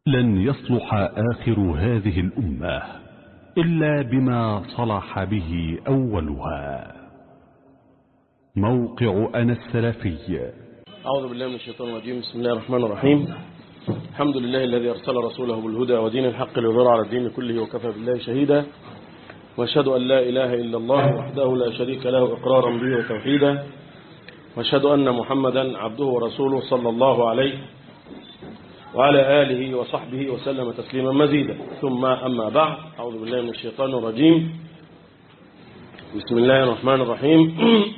لن يصلح آخر هذه الأمة إلا بما صلح به أولها موقع أنا السلفي أعوذ بالله من الشيطان الرجيم بسم الله الرحمن الرحيم الحمد لله الذي أرسل رسوله بالهدى ودين الحق ليظهر على الدين كله وكفى بالله شهيدا وأشهد أن لا إله إلا الله وحده لا شريك له إقرارا به وتوحيدا وأشهد أن محمدا عبده ورسوله صلى الله عليه وعلى آله وصحبه وسلم تسليما مزيدا ثم أما بعد أعوذ بالله من الشيطان الرجيم بسم الله الرحمن الرحيم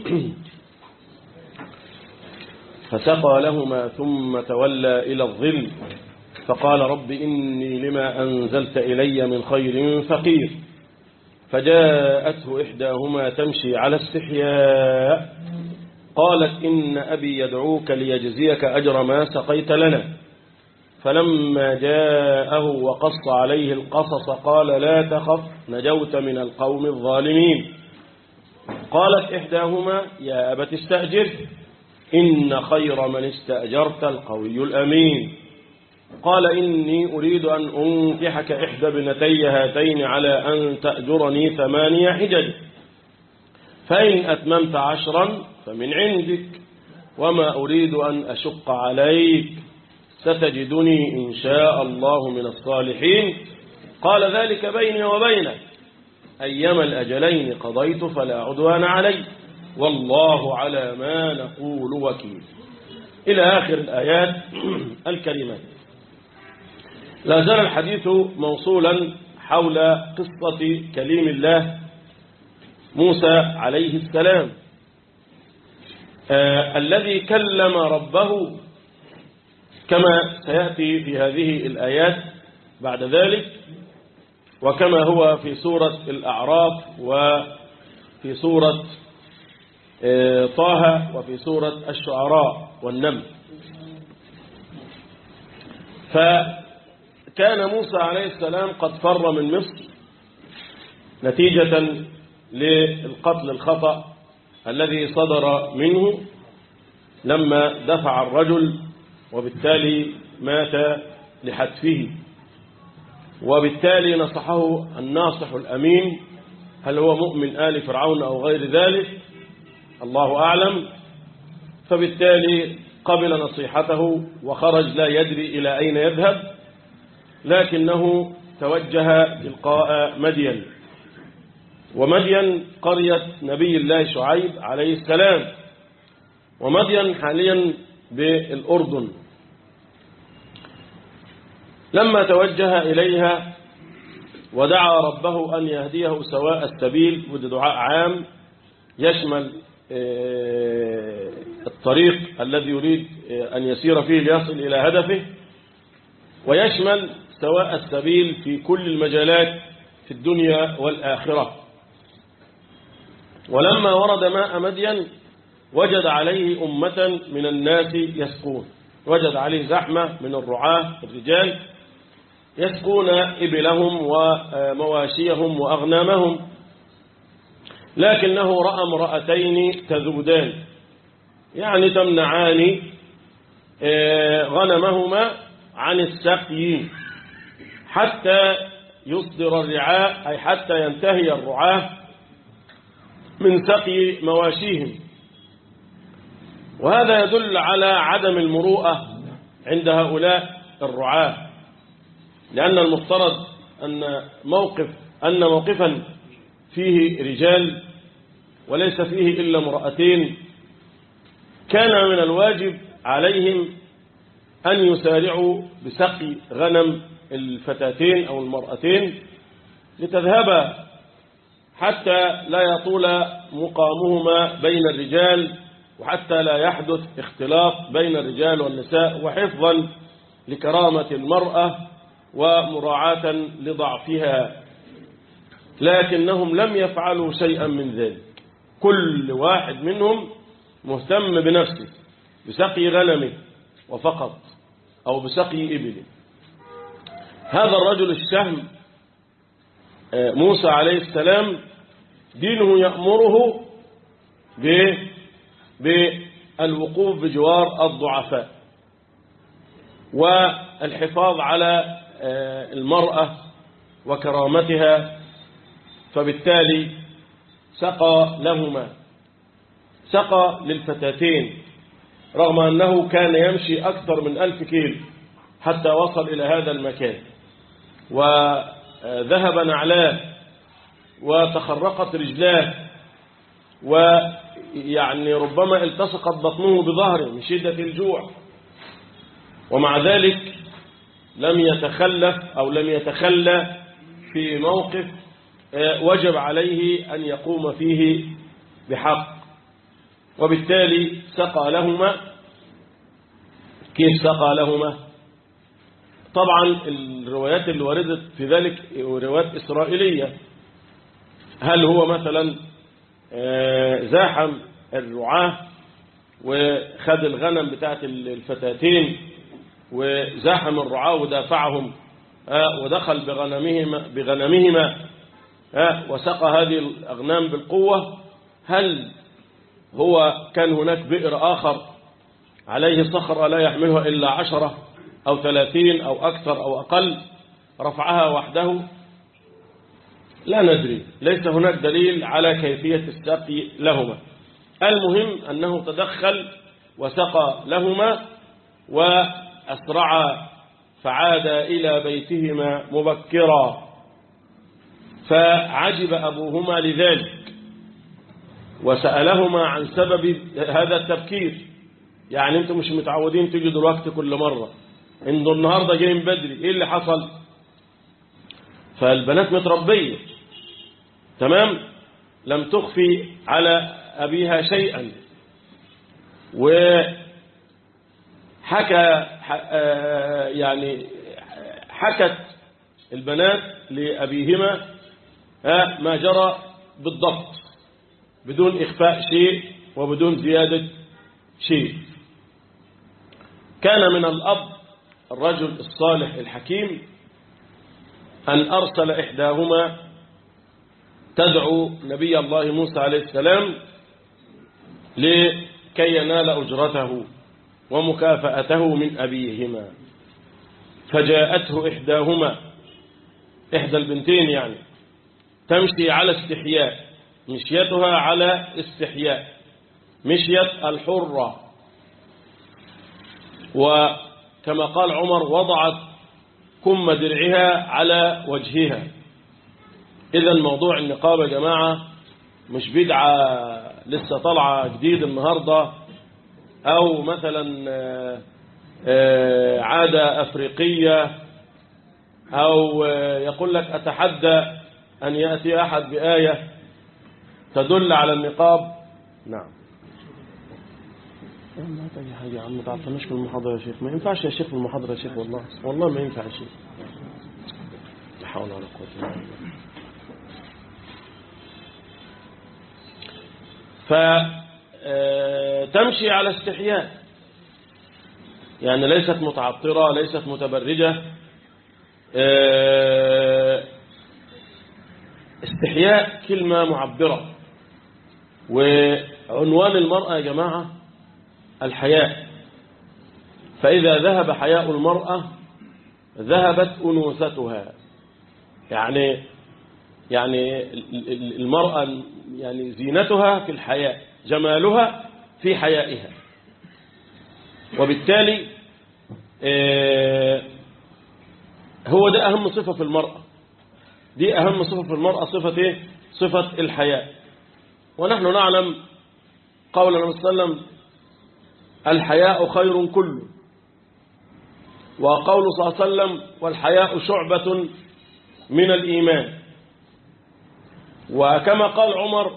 فسقى لهما ثم تولى إلى الظل فقال رب إني لما أنزلت إلي من خير فقير فجاءته إحداهما تمشي على استحياء قالت إن أبي يدعوك ليجزيك أجر ما سقيت لنا فلما جاءه وقص عليه القصص قال لا تخف نجوت من القوم الظالمين قالت إحداهما يا أبت استأجر إن خير من استأجرت القوي الأمين قال إني أريد أن أنكحك إحدى ابنتي هاتين على أن تأجرني ثمانية حجج فإن أتممت عشرا فمن عندك وما أريد أن أشق عليك ستجدني إن شاء الله من الصالحين قال ذلك بيني وبينك أيما الأجلين قضيت فلا عدوان علي والله على ما نقول وكيل إلى آخر الآيات الكريمات لا زال الحديث موصولا حول قصة كليم الله موسى عليه السلام آه الذي كلم ربه كما سيأتي في هذه الآيات بعد ذلك وكما هو في سورة الأعراف وفي سورة آه طه وفي سورة الشعراء والنمل فكان موسى عليه السلام قد فر من مصر نتيجة للقتل الخطأ الذي صدر منه لما دفع الرجل وبالتالي مات لحتفه وبالتالي نصحه الناصح الأمين هل هو مؤمن آل فرعون أو غير ذلك الله أعلم فبالتالي قبل نصيحته وخرج لا يدري إلى أين يذهب لكنه توجه تلقاء مدين ومدين قرية نبي الله شعيب عليه السلام ومدين حاليا بالأردن لما توجه إليها ودعا ربه أن يهديه سواء السبيل وده دعاء عام يشمل الطريق الذي يريد أن يسير فيه ليصل إلى هدفه ويشمل سواء السبيل في كل المجالات في الدنيا والآخرة ولما ورد ماء مدين وجد عليه أمة من الناس يسقون وجد عليه زحمة من الرعاة الرجال يسقون إبلهم ومواشيهم وأغنامهم لكنه رأى امرأتين تذودان يعني تمنعان غنمهما عن السقي حتى يصدر الرعاء أي حتى ينتهي الرعاة من سقي مواشيهم وهذا يدل على عدم المروءة عند هؤلاء الرعاة لأن المفترض أن موقف أن موقفا فيه رجال وليس فيه إلا امرأتين كان من الواجب عليهم أن يسارعوا بسقي غنم الفتاتين أو المرأتين لتذهبا حتى لا يطول مقامهما بين الرجال وحتى لا يحدث اختلاط بين الرجال والنساء وحفظا لكرامة المرأة ومراعاة لضعفها لكنهم لم يفعلوا شيئا من ذلك كل واحد منهم مهتم بنفسه بسقي غنمه وفقط أو بسقي إبله هذا الرجل الشهم موسى عليه السلام دينه يأمره بالوقوف بجوار الضعفاء والحفاظ على المرأة وكرامتها فبالتالي سقى لهما سقى للفتاتين رغم أنه كان يمشي أكثر من ألف كيلو حتى وصل إلى هذا المكان وذهب نعلاه وتخرقت رجلاه ويعني ربما التصقت بطنه بظهره من شدة الجوع ومع ذلك لم يتخلف أو لم يتخلى في موقف وجب عليه أن يقوم فيه بحق وبالتالي سقى لهما كيف سقى لهما طبعا الروايات اللي وردت في ذلك روايات إسرائيلية هل هو مثلا زاحم الرعاة وخد الغنم بتاعت الفتاتين وزاحم الرعاة ودافعهم ودخل بغنمهما, بغنمهما وسقى هذه الأغنام بالقوة هل هو كان هناك بئر آخر عليه صخرة لا يحملها إلا عشرة أو ثلاثين أو أكثر أو أقل رفعها وحده لا ندري ليس هناك دليل على كيفية السقي لهما المهم أنه تدخل وسقى لهما وأسرع فعاد إلى بيتهما مبكرا فعجب أبوهما لذلك وسألهما عن سبب هذا التبكير يعني انتم مش متعودين تجوا دلوقتي كل مرة انتوا النهاردة جايين بدري ايه اللي حصل فالبنات متربية تمام لم تخفي على أبيها شيئا وحكى يعني حكت البنات لأبيهما ما جرى بالضبط بدون إخفاء شيء وبدون زيادة شيء كان من الأب الرجل الصالح الحكيم أن أرسل إحداهما تدعو نبي الله موسى عليه السلام لكي ينال أجرته ومكافأته من أبيهما فجاءته إحداهما إحدى البنتين يعني تمشي على استحياء مشيتها على استحياء مشيت الحرة وكما قال عمر وضعت كم درعها على وجهها إذا موضوع النقاب يا جماعة مش بدعة لسه طالعة جديد النهاردة أو مثلا عادة أفريقية أو يقول لك أتحدى أن يأتي أحد بآية تدل على النقاب نعم ما تجي حاجة يا عم تعطناش في المحاضرة يا شيخ ما ينفعش يا شيخ في المحاضرة يا شيخ والله والله ما ينفع يا شيخ لا حول ولا قوة إلا بالله فتمشي على استحياء يعني ليست متعطرة ليست متبرجة استحياء كلمة معبرة وعنوان المرأة يا جماعة الحياء فإذا ذهب حياء المرأة ذهبت أنوثتها يعني يعني المرأة يعني زينتها في الحياء جمالها في حيائها وبالتالي هو ده أهم صفة في المرأة دي أهم صفة في المرأة صفة إيه؟ صفة الحياء ونحن نعلم قول النبي صلى الله عليه وسلم الحياء خير كله وقول صلى الله عليه وسلم والحياء شعبة من الإيمان وكما قال عمر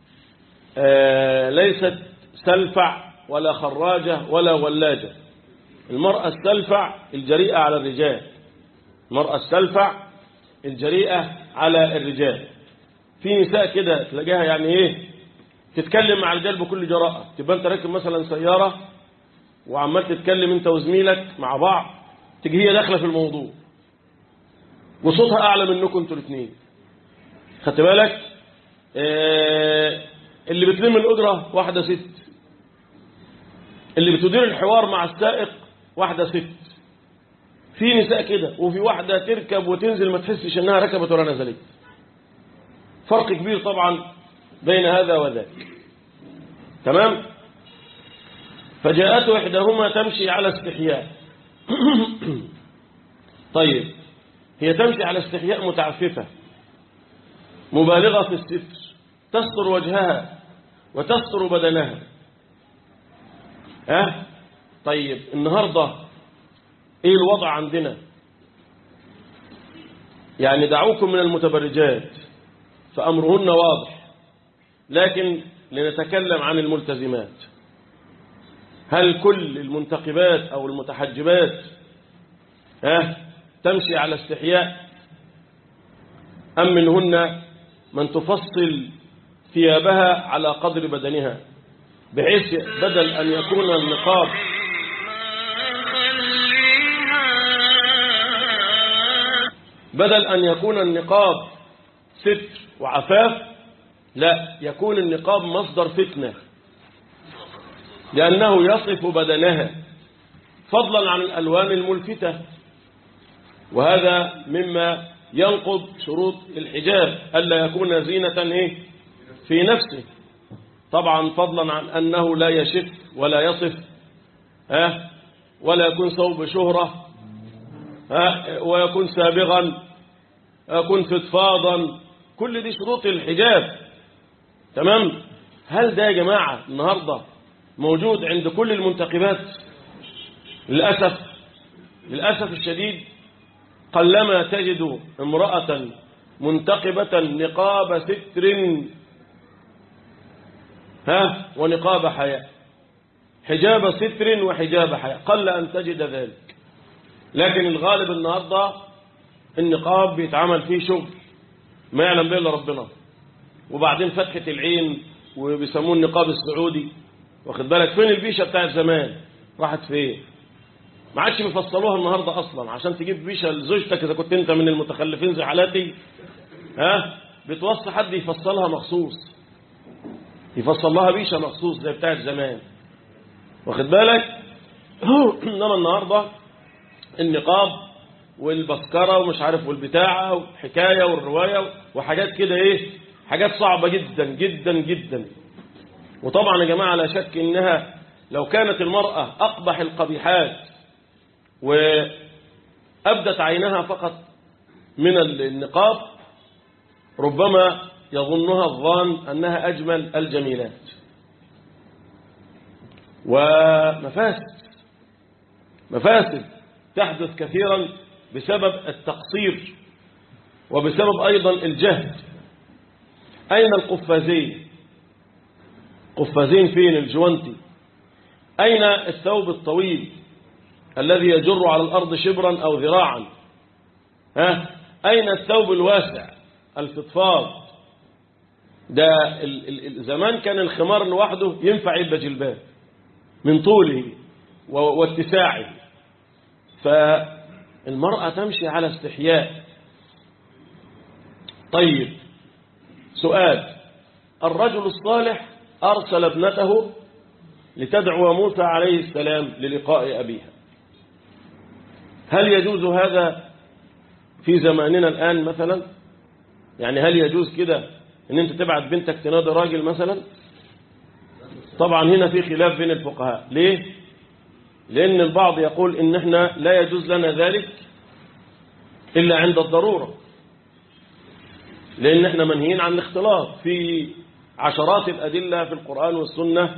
ليست سلفع ولا خراجة ولا ولاجة المرأة السلفع الجريئة على الرجال المرأة السلفع الجريئة على الرجال في نساء كده تلاقيها يعني ايه تتكلم مع الرجال بكل جراءة تبقى انت راكب مثلا سيارة وعمال تتكلم انت وزميلك مع بعض تجي هي داخله في الموضوع وصوتها اعلى منكم انتوا الاثنين خدت بالك اه اللي بتلم الاجره واحده ست اللي بتدير الحوار مع السائق واحده ست في نساء كده وفي واحدة تركب وتنزل ما تحسش انها ركبت ولا نزلت فرق كبير طبعا بين هذا وذاك تمام فجاءته إحداهما تمشي على استحياء طيب هي تمشي على استحياء متعففة مبالغة في الستر تستر وجهها وتستر بدنها ها طيب النهاردة ايه الوضع عندنا يعني دعوكم من المتبرجات فأمرهن واضح لكن لنتكلم عن الملتزمات هل كل المنتقبات أو المتحجبات ها تمشي على استحياء أم منهن من تفصل ثيابها على قدر بدنها بحيث بدل أن يكون النقاب بدل أن يكون النقاب ستر وعفاف لا يكون النقاب مصدر فتنة لأنه يصف بدنها فضلا عن الألوان الملفتة وهذا مما ينقض شروط الحجاب ألا يكون زينة إيه؟ في نفسه طبعا فضلا عن أنه لا يشف ولا يصف ها ولا يكون صوب شهرة ها ويكون سابغا يكون فضفاضا كل دي شروط الحجاب تمام هل ده يا جماعة النهاردة موجود عند كل المنتقبات للأسف للأسف الشديد قلما تجد امرأة منتقبة نقاب ستر ها ونقاب حياء حجاب ستر وحجاب حياء قل أن تجد ذلك لكن الغالب النهاردة النقاب بيتعمل فيه شغل ما يعلم به الا ربنا وبعدين فتحة العين وبيسموه النقاب السعودي واخد بالك فين البيشة بتاعت زمان راحت فين ما عادش بيفصلوها النهاردة أصلا عشان تجيب بيشة لزوجتك إذا كنت أنت من المتخلفين زي حالاتي ها بتوصي حد يفصلها مخصوص يفصل لها بيشة مخصوص زي بتاعت زمان واخد بالك إنما النهاردة النقاب والبسكرة ومش عارف والبتاعة وحكاية والرواية وحاجات كده إيه حاجات صعبة جدا جدا جدا وطبعا يا جماعة لا شك إنها لو كانت المرأة أقبح القبيحات وأبدت عينها فقط من النقاب ربما يظنها الظان أنها أجمل الجميلات ومفاسد مفاسد تحدث كثيرا بسبب التقصير وبسبب أيضا الجهد أين القفازين قفازين فين الجوانتي أين الثوب الطويل الذي يجر على الأرض شبرا أو ذراعا ها أين الثوب الواسع الفضفاض ده ال ال زمان كان الخمار لوحده ينفع يبقى جلباب من طوله واتساعه فالمرأة تمشي على استحياء طيب سؤال الرجل الصالح أرسل ابنته لتدعو موسى عليه السلام للقاء أبيها هل يجوز هذا في زماننا الآن مثلا يعني هل يجوز كده ان انت تبعت بنتك تنادي راجل مثلا طبعا هنا في خلاف بين الفقهاء ليه لأن البعض يقول إن احنا لا يجوز لنا ذلك إلا عند الضرورة لأن احنا منهيين عن الاختلاط في عشرات الأدلة في القرآن والسنة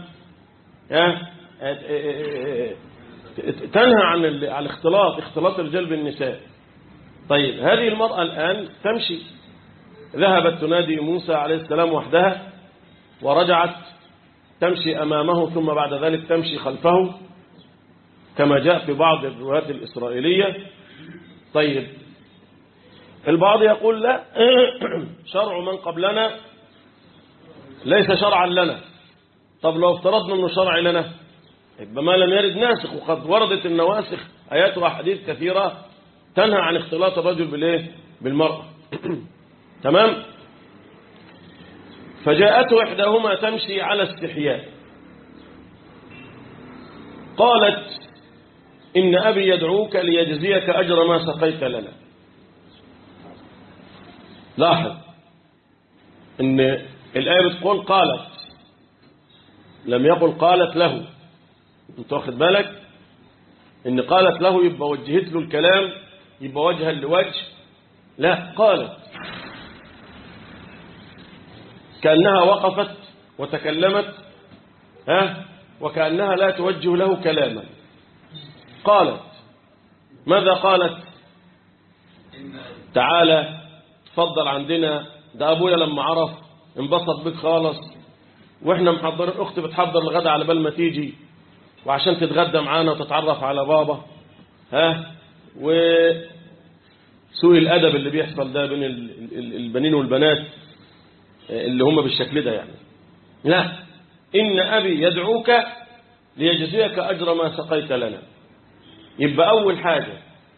تنهى عن الاختلاط اختلاط الرجال بالنساء طيب هذه المرأة الآن تمشي ذهبت تنادي موسى عليه السلام وحدها ورجعت تمشي أمامه ثم بعد ذلك تمشي خلفه كما جاء في بعض الروايات الإسرائيلية طيب البعض يقول لا شرع من قبلنا ليس شرعا لنا طب لو افترضنا انه شرع لنا يبقى ما لم يرد ناسخ وقد وردت النواسخ آيات وأحاديث كثيرة تنهى عن اختلاط الرجل بالايه بالمرأة تمام فجاءته إحداهما تمشي على استحياء قالت إن أبي يدعوك ليجزيك أجر ما سقيت لنا لاحظ إن الآية بتقول قالت لم يقل قالت له انت واخد بالك إن قالت له يبقى وجهت له الكلام يبقى وجها لوجه لا قالت كأنها وقفت وتكلمت ها وكأنها لا توجه له كلاما قالت ماذا قالت تعالى تفضل عندنا ده أبويا لما عرف انبسط بك خالص واحنا محضرين اختي بتحضر الغدا على بال ما تيجي وعشان تتغدى معانا وتتعرف على بابا ها وسوء الادب اللي بيحصل ده بين البنين والبنات اللي هم بالشكل ده يعني لا ان ابي يدعوك ليجزيك اجر ما سقيت لنا يبقى اول حاجه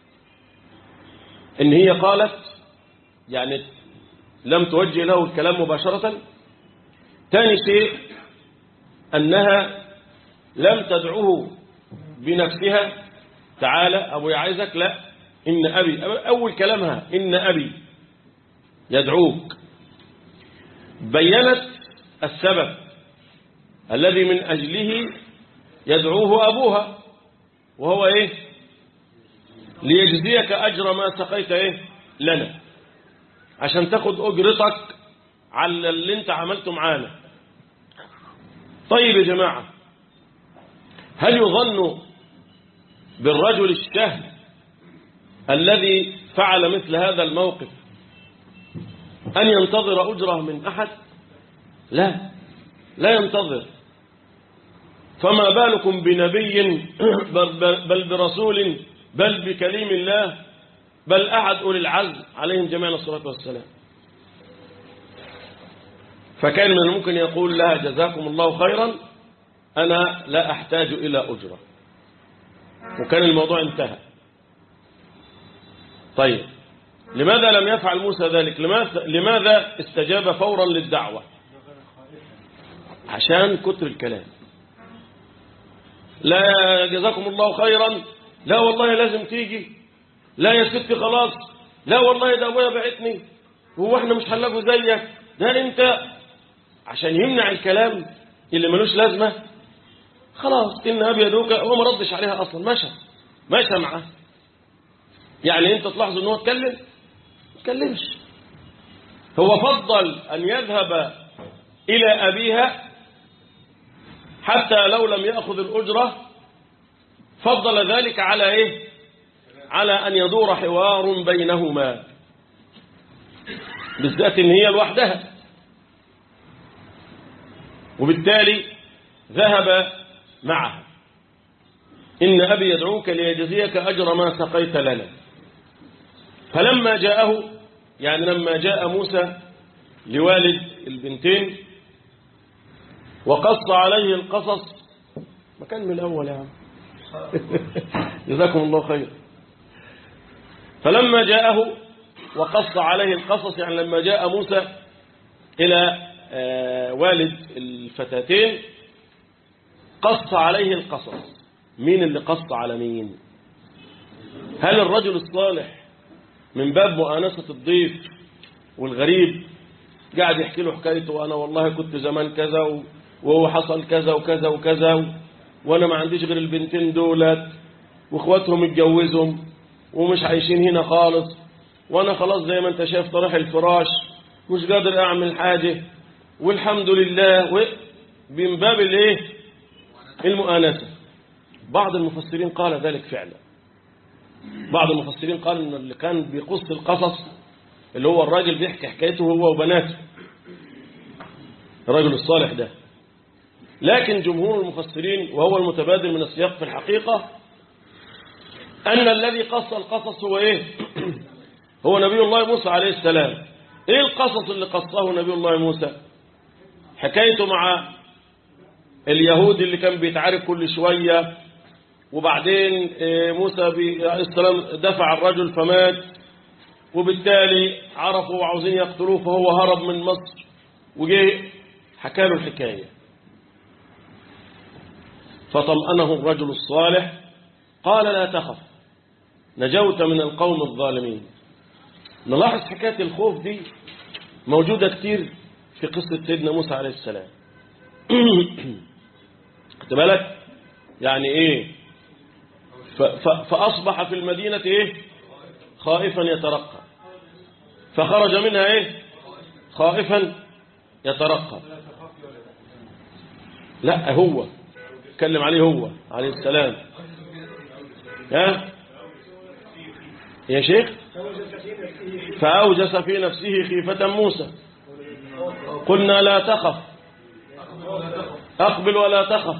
ان هي قالت يعني لم توجه له الكلام مباشره ثاني شيء أنها لم تدعوه بنفسها تعالى أبوي عايزك لا إن أبي أول كلامها إن أبي يدعوك بينت السبب الذي من أجله يدعوه أبوها وهو إيه ليجزيك أجر ما سقيت إيه لنا عشان تاخد أجرتك على اللي انت عملته معانا طيب يا جماعة هل يظن بالرجل الشهم الذي فعل مثل هذا الموقف أن ينتظر أجره من أحد لا لا ينتظر فما بالكم بنبي بل برسول بل بكليم الله بل أحد أولي العزم عليهم جميعا الصلاة والسلام فكان من الممكن يقول لها جزاكم الله خيرا أنا لا أحتاج إلى أجرة وكان الموضوع انتهى طيب لماذا لم يفعل موسى ذلك لماذا, لماذا استجاب فورا للدعوة عشان كتر الكلام لا جزاكم الله خيرا لا والله لازم تيجي لا يا ستي خلاص لا والله ده ابويا بعتني هو احنا مش هنلاقوا زيك ده انت عشان يمنع الكلام اللي ملوش لازمة خلاص إن أبي يدوك هو ما ردش عليها أصلا مشى مشى معاه يعني أنت تلاحظ أنه اتكلم ما اتكلمش هو فضل أن يذهب إلى أبيها حتى لو لم يأخذ الأجرة فضل ذلك على إيه على أن يدور حوار بينهما بالذات إن هي لوحدها وبالتالي ذهب معه إن أبي يدعوك ليجزيك أجر ما سقيت لنا فلما جاءه يعني لما جاء موسى لوالد البنتين وقص عليه القصص ما كان من الأول يا عم جزاكم الله خير فلما جاءه وقص عليه القصص يعني لما جاء موسى إلى والد الفتاتين قص عليه القصص مين اللي قص على مين هل الرجل الصالح من باب مؤانسة الضيف والغريب قاعد يحكي له حكايته وأنا والله كنت زمان كذا وهو حصل كذا وكذا وكذا وأنا ما عنديش غير البنتين دولت واخواتهم اتجوزهم ومش عايشين هنا خالص وأنا خلاص زي ما أنت شايف طرح الفراش مش قادر أعمل حاجة والحمد لله من باب الايه المؤانسة بعض المفسرين قال ذلك فعلا بعض المفسرين قال ان اللي كان بيقص القصص اللي هو الراجل بيحكي حكايته هو وبناته الرجل الصالح ده لكن جمهور المفسرين وهو المتبادل من السياق في الحقيقة أن الذي قص القصص هو إيه هو نبي الله موسى عليه السلام إيه القصص اللي قصه نبي الله موسى حكايته مع اليهود اللي كان بيتعارك كل شوية وبعدين موسى عليه السلام دفع الرجل فمات وبالتالي عرفوا وعاوزين يقتلوه فهو هرب من مصر وجه حكى له الحكاية فطمأنه الرجل الصالح قال لا تخف نجوت من القوم الظالمين نلاحظ حكاية الخوف دي موجودة كتير في قصة سيدنا موسى عليه السلام خد بالك يعني ايه ف ف فأصبح في المدينة ايه خائفا يترقب فخرج منها ايه خائفا يترقب لا هو اتكلم عليه هو عليه السلام ها يا شيخ فأوجس في نفسه خيفة موسى قلنا لا تخف أقبل ولا تخف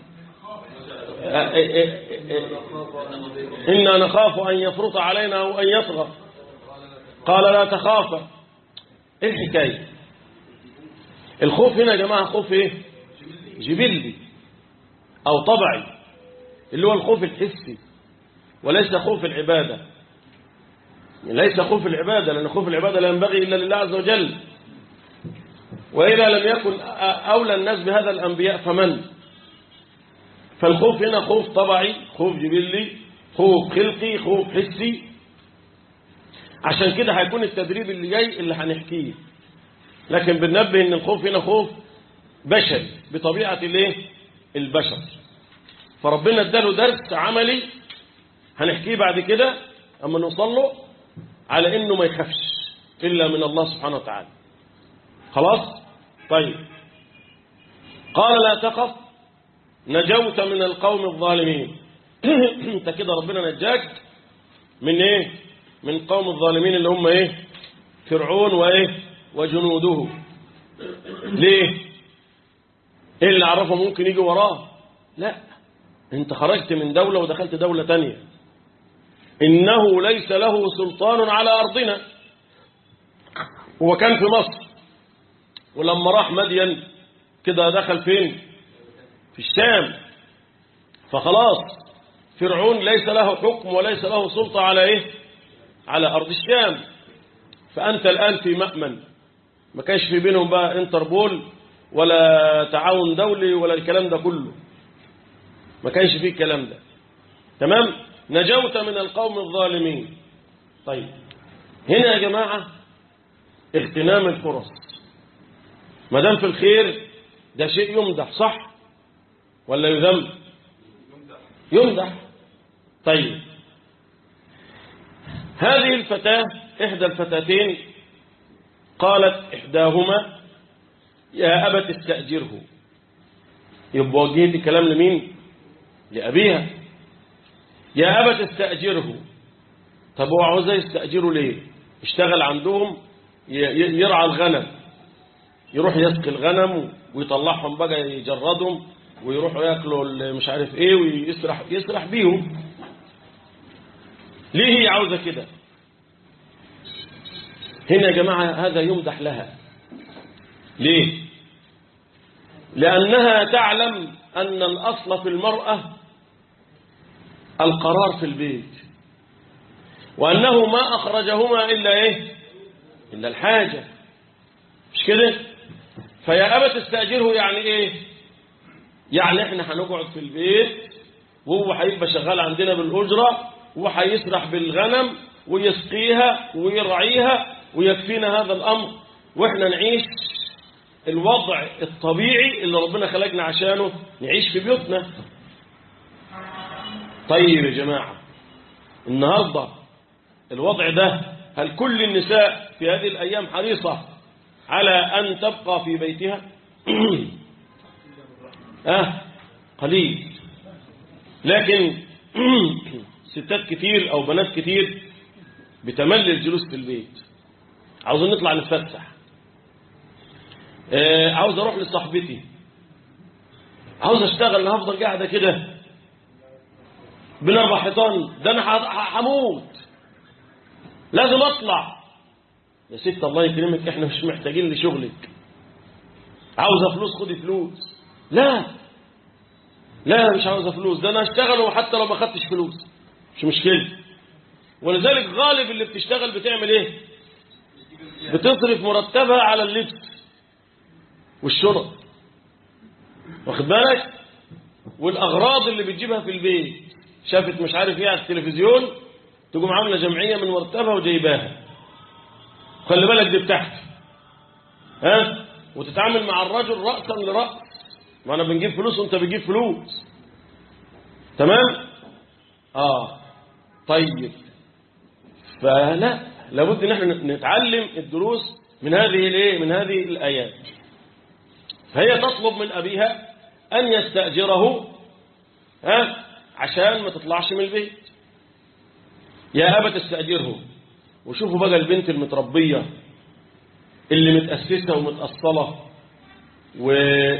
إنا نخاف أن يفرط علينا أو أن يطغى قال لا تخافا إيه الحكاية الخوف هنا يا جماعة خوف إيه جبلي أو طبعي اللي هو الخوف الحسي وليس خوف العبادة ليس خوف العبادة لأن خوف العبادة لا ينبغي إلا لله عز وجل وإذا لم يكن أولى الناس بهذا الأنبياء فمن فالخوف هنا خوف طبعي خوف جبلي خوف خلقي خوف حسي عشان كده هيكون التدريب اللي جاي اللي هنحكيه لكن بننبه ان الخوف هنا خوف بشري بطبيعة الايه البشر فربنا اداله درس عملي هنحكيه بعد كده اما نوصل له على انه ما يخافش الا من الله سبحانه وتعالى خلاص طيب قال لا تخف نجوت من القوم الظالمين انت كده ربنا نجاك من ايه من قوم الظالمين اللي هم ايه فرعون وايه وجنوده ليه ايه اللي عرفه ممكن يجي وراه لا انت خرجت من دولة ودخلت دولة تانية انه ليس له سلطان على ارضنا هو كان في مصر ولما راح مدين كده دخل فين في الشام فخلاص فرعون ليس له حكم وليس له سلطة على ايه على ارض الشام فانت الان في مأمن ما كانش في بينهم بقى انتربول ولا تعاون دولي ولا الكلام ده كله ما كانش فيه الكلام ده تمام نجوت من القوم الظالمين طيب هنا يا جماعة اغتنام الفرص ما دام في الخير ده شيء يمدح صح ولا يذم يمدح طيب هذه الفتاة إحدى الفتاتين قالت إحداهما يا أبت استأجره يبقى وجهت الكلام لمين لأبيها يا أبت استأجره طب هو عاوزة يستأجره ليه اشتغل عندهم يرعى الغنم يروح يسقي الغنم ويطلعهم بقى يجردهم ويروحوا ياكلوا مش عارف ايه ويسرح يسرح بيهم ليه هي عاوزة كده هنا يا جماعة هذا يمدح لها ليه لأنها تعلم أن الأصل في المرأة القرار في البيت وأنه ما أخرجهما إلا إيه إلا الحاجة مش كده فيا أبا تستأجره يعني إيه يعني إحنا هنقعد في البيت وهو هيبقى شغال عندنا بالأجرة وهيسرح بالغنم ويسقيها ويرعيها ويكفينا هذا الأمر وإحنا نعيش الوضع الطبيعي اللي ربنا خلقنا عشانه نعيش في بيوتنا طيب يا جماعة النهاردة الوضع ده هل كل النساء في هذه الأيام حريصة على أن تبقى في بيتها آه قليل لكن ستات كتير أو بنات كتير بتمل الجلوس في البيت عاوزين نطلع نتفسح آه عاوز اروح لصاحبتي عاوز اشتغل انا هفضل قاعده كده بين اربع حيطان ده انا هموت لازم اطلع يا ست الله يكرمك احنا مش محتاجين لشغلك عاوزه فلوس خدي فلوس لا لا مش عاوزه فلوس ده انا اشتغل وحتى لو ما خدتش فلوس مش مشكله ولذلك غالب اللي بتشتغل بتعمل ايه بتصرف مرتبها على اللبس والشرب واخد بالك والاغراض اللي بتجيبها في البيت شافت مش عارف ايه على التلفزيون تقوم عامله جمعيه من مرتبها وجايباها خلي بالك دي بتاعتي ها وتتعامل مع الرجل راسا لراس ما انا بنجيب فلوس وانت بتجيب فلوس تمام اه طيب فلا لابد ان احنا نتعلم الدروس من هذه الايه من هذه الايات فهي تطلب من ابيها ان يستاجره ها عشان ما تطلعش من البيت يا ابا تستاجره وشوفوا بقى البنت المتربيه اللي متاسسه ومتاصله و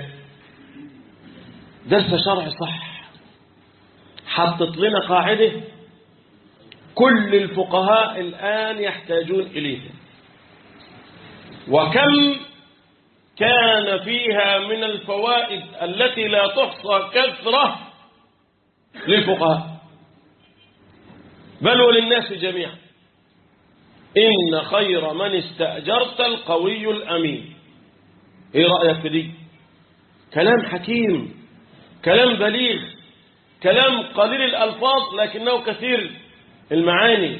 درس شرع صح حطت لنا قاعده كل الفقهاء الآن يحتاجون إليها وكم كان فيها من الفوائد التي لا تحصى كثرة للفقهاء بل وللناس جميعا إن خير من استأجرت القوي الأمين إيه رأيك في دي كلام حكيم كلام بليغ كلام قليل الألفاظ لكنه كثير المعاني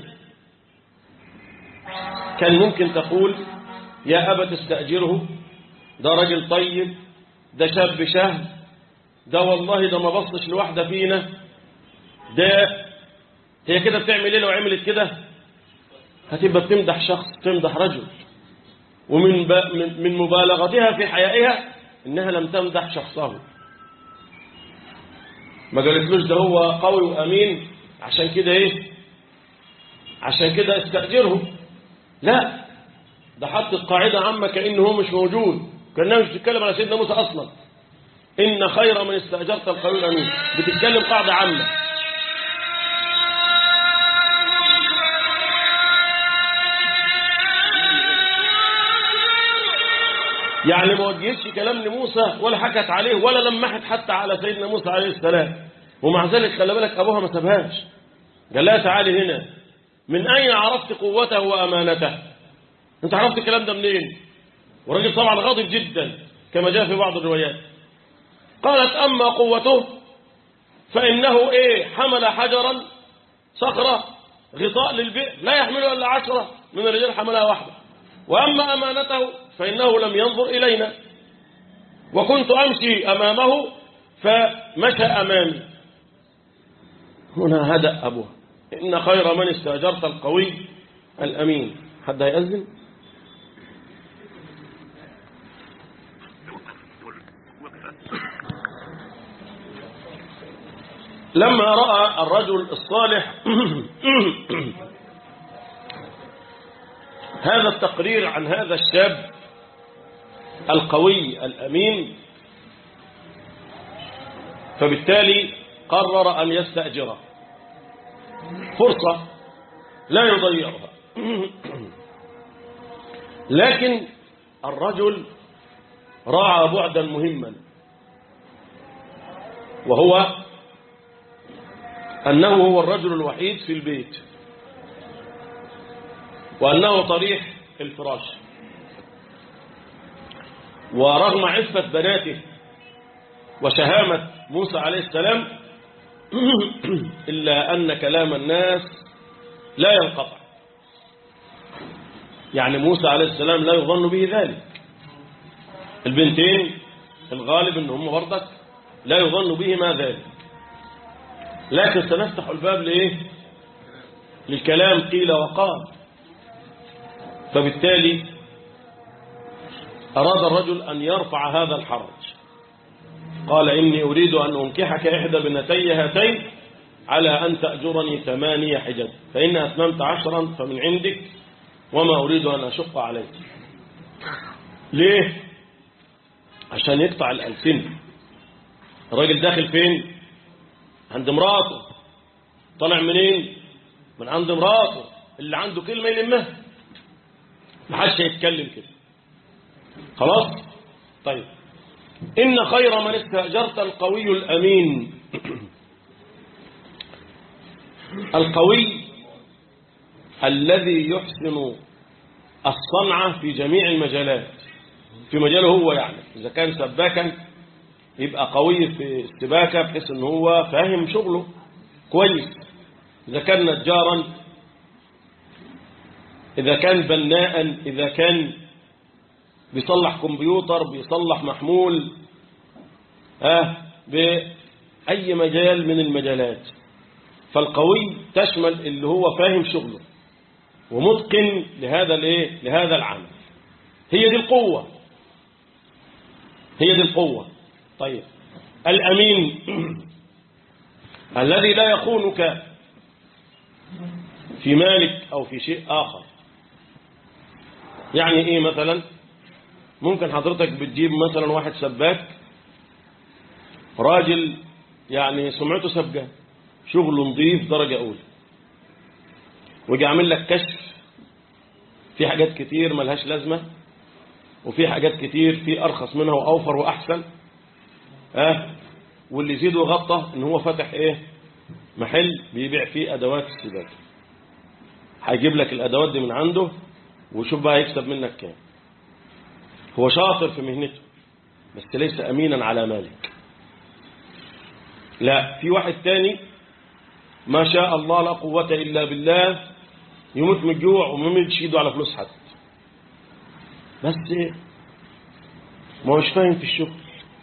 كان ممكن تقول يا أبا تستأجره ده راجل طيب ده شاب شهم ده والله ده ما بصش لواحدة فينا ده هي كده بتعمل ايه لو عملت كده هتبقى بتمدح شخص تمدح رجل ومن ب... من... من مبالغتها في حيائها انها لم تمدح شخصه ما قالتلوش ده هو قوي وامين عشان كده ايه عشان كده استأجره لا ده حطت قاعدة عامة كأنه هو مش موجود كأنها مش بتتكلم على سيدنا موسى أصلا إن خير من استأجرت القوي الأمين بتتكلم قاعدة عامة يعني ما وجهتش كلام لموسى ولا حكت عليه ولا لمحت حتى على سيدنا موسى عليه السلام ومع ذلك خلي بالك أبوها ما سابهاش قال لها تعالي هنا من أين عرفت قوته وأمانته أنت عرفت الكلام ده منين والراجل طبعا غاضب جدا كما جاء في بعض الروايات قالت أما قوته فإنه إيه حمل حجرا صخرة غطاء للبئر لا يحمله إلا عشرة من الرجال حملها واحدة وأما أمانته فإنه لم ينظر إلينا وكنت أمشي أمامه فمشى أمامي هنا هدأ أبوه إن خير من استأجرت القوي الأمين حد هيأذن لما رأى الرجل الصالح هذا التقرير عن هذا الشاب القوي الأمين فبالتالي قرر أن يستأجره فرصة لا يضيعها لكن الرجل راعى بعدا مهما وهو أنه هو الرجل الوحيد في البيت وأنه طريح الفراش ورغم عفة بناته وشهامة موسى عليه السلام إلا أن كلام الناس لا ينقطع يعني موسى عليه السلام لا يظن به ذلك البنتين الغالب ان هم برضك لا يظن بهما ذلك لكن سنفتح الباب لإيه للكلام قيل وقال فبالتالي أراد الرجل أن يرفع هذا الحرج قال إني أريد أن أنكحك إحدى بنتي هاتين على أن تأجرني ثمانية حجج فإن أتممت عشرا فمن عندك وما أريد أن أشق عليك ليه عشان يقطع الألسنة الراجل داخل فين عند مراته طلع منين من عند مراته اللي عنده كلمة يلمها محدش هيتكلم كده خلاص طيب إن خير من استأجرت القوي الأمين القوي الذي يحسن الصنعة في جميع المجالات في مجاله هو يعني إذا كان سباكا يبقى قوي في السباكة بحيث ان هو فاهم شغله كويس إذا كان نجارا إذا كان بناء إذا كان بيصلح كمبيوتر بيصلح محمول آه بأي مجال من المجالات فالقوي تشمل اللي هو فاهم شغله ومتقن لهذا الايه لهذا العمل هي دي القوة هي دي القوة طيب الأمين الذي لا يخونك في مالك أو في شيء آخر يعني إيه مثلا ممكن حضرتك بتجيب مثلا واحد سباك راجل يعني سمعته سبقة شغله نظيف درجة أولى ويجي عامل لك كشف في حاجات كتير ملهاش لازمة وفي حاجات كتير في أرخص منها وأوفر وأحسن أه واللي يزيد وغطى إن هو فتح إيه محل بيبيع فيه أدوات السباكة هيجيب لك الأدوات دي من عنده وشوف بقى يكسب منك كام هو شاطر في مهنته بس ليس أمينا على مالك لا في واحد تاني ما شاء الله لا قوة إلا بالله يموت من الجوع وما يمدش ايده على فلوس حد بس ايه ما هوش فاهم في الشغل